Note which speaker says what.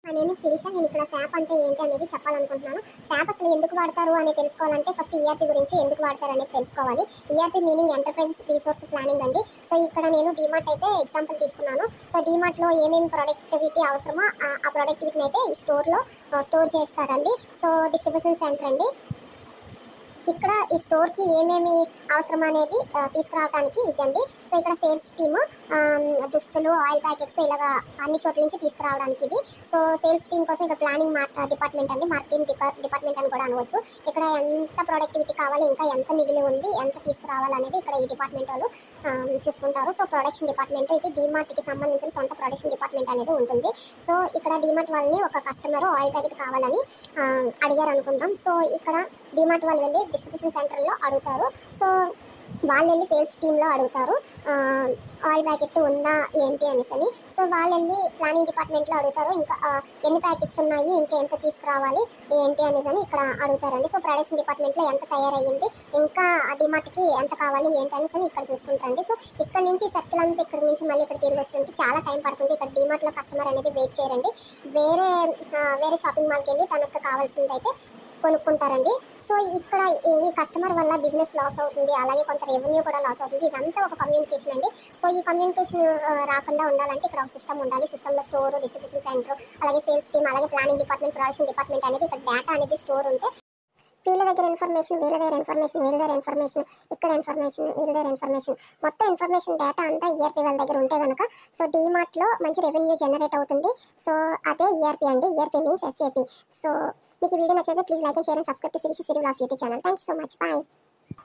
Speaker 1: నా నేమ్ శిరీష నేను ఇక్కడ శాప్ అంటే ఏంటి అనేది చెప్పాలనుకుంటున్నాను శాప్ అసలు ఎందుకు వాడతారు అనేది తెలుసుకోవాలంటే ఫస్ట్ ఈఆర్పీ గురించి ఎందుకు వాడతారు అనేది తెలుసుకోవాలి ERP meaning enterprises resource planning అండి సో ఇక్కడ నేను డిమార్ట్ అయితే ఎగ్జాంపుల్ తీసుకున్నాను సో డిమార్ట్లో ఏమేమి ప్రొడక్టివిటీ అవసరమో ఆ- ఆ ప్రొడక్టివిటీని అయితే ఈ స్టోర్లో స్టోర్ చేస్తారండి సో డిస్ట్రిబ్యూషన్ సెంటర్ అండి ఇక్కడ ఈ స్టోర్కి ఏమేమి అవసరం అనేది ఆ, తీసుకురావడానికి ఇదండి సో ఇక్కడ సేల్స్ టీమ్ దుస్తులు ఆయిల్ ప్యాకెట్స్ ఇలాగా అన్ని చోట్ల నుంచి తీసుకురావడానికి ఇది సో సేల్స్ టీమ్ కోసం ఇక్కడ ప్లానింగ్ డిపార్ట్మెంట్ అండి మార్కెటింగ్ డిపార్ట్మెంట్ అని కూడా అనవచ్చు ఇక్కడ ఎంత ప్రొడక్టివిటీ కావాలి ఇంకా ఎంత మిగిలి ఉంది ఎంత తీసుకురావాలి అనేది ఇక్కడ ఈ డిపార్ట్మెంట్ వాళ్ళు ఆ, చూసుకుంటారు సో ప్రొడక్షన్ డిపార్ట్మెంట్ ఇది డిమార్ట్కి సంబంధించిన సొంత ప్రొడక్షన్ డిపార్ట్మెంట్ అనేది ఉంటుంది సో ఇక్కడ డిమార్ట్ వాళ్ళని ఒక కస్టమర్ ఆయిల్ ప్యాకెట్ కావాలని ఆ, అడిగారు అనుకుందాం సో ఇక్కడ డిమార్ట్ వాళ్ళు వెళ్ళి డిస్ట్రిబ్యూషన్ సెంటర్లో అడుగుతారు సో వాళ్ళు వెళ్ళి సేల్స్ టీంలో అడుగుతారు ఆ, ఆయిల్ ప్యాకెట్ ఉందా ఏంటి అనేసి అని సో వాళ్ళు వెళ్ళి ప్లానింగ్ డిపార్ట్మెంట్లో అడుగుతారు ఇంకా ఆ, ఎన్ని ప్యాకెట్స్ ఉన్నాయి ఇంకా ఎంత తీసుకురావాలి ఏంటి అనేసి అని ఇక్కడ అడుగుతారండి సో ప్రొడక్షన్ డిపార్ట్మెంట్లో ఎంత తయారయ్యింది ఇంకా డిమార్ట్కి ఎంత కావాలి ఏంటి అనేసి అని ఇక్కడ చూసుకుంటారండి సో ఇక్కడ నుంచి సర్కిల్ అంతా ఇక్కడ నుంచి మళ్ళీ ఇక్కడ తిరిగి వచ్చడానికి చాలా టైం పడుతుంది ఇక్కడ డిమార్ట్లో కస్టమర్ అనేది వెయిట్ చేయరండి వేరే ఆ, వేరే షాపింగ్ మాల్కి వెళ్ళి తనకు కావాల్సింది అయితే కొనుక్కుంటారండి సో ఇక్కడ ఈ- ఈ కస్టమర్ వల్ల బిజినెస్ లాస్ అవుతుంది అలాగే కొంత రెవెన్యూ కూడా లాస్ అవుతుంది ఇదంతా ఒక కమ్యూనికేషన్ అండి సో ఈ కమ్యూనికేషన్ రాకుండా ఉండాలంటే ఇక్కడ ఒక సిస్టమ్ ఉండాలి సిస్టంలో స్టోర్ డిస్ట్రిబ్యూషన్ సెంటర్ అలాగే సేల్స్ టీమ్ అలాగే ప్లానింగ్ డిపార్ట్మెంట్ ప్రొడక్షన్ డిపార్ట్మెంట్ అనేది ఇక్కడ డేటా అనేది స్టోర్ ఉంటే వీళ్ళ దగ్గర ఇన్ఫర్మేషన్ వీళ్ళ దగ్గర ఇన్ఫర్మేషన్ వీళ్ళ దగ్గర ఇన్ఫర్మేషన్ ఇక్కడ ఇన్ఫర్మేషన్ వీళ్ళ దగ్గర ఇన్ఫర్మేషన్ మొత్తం ఇన్ఫర్మేషన్ డేటా అంతా ఈఆర్పీ వాళ్ళ దగ్గర ఉంటే కనుక సో లో మంచి రెవెన్యూ జనరేట్ అవుతుంది సో అదే ఈఆర్పీ అండి ఈఆర్పీ మీన్స్ ఎస్ఏపీ సో మీకు ఈ వీడియో నచ్చితే please like and share and subscribe to Sirish Siri బ్లాస్ YouTube channel thank you so much bye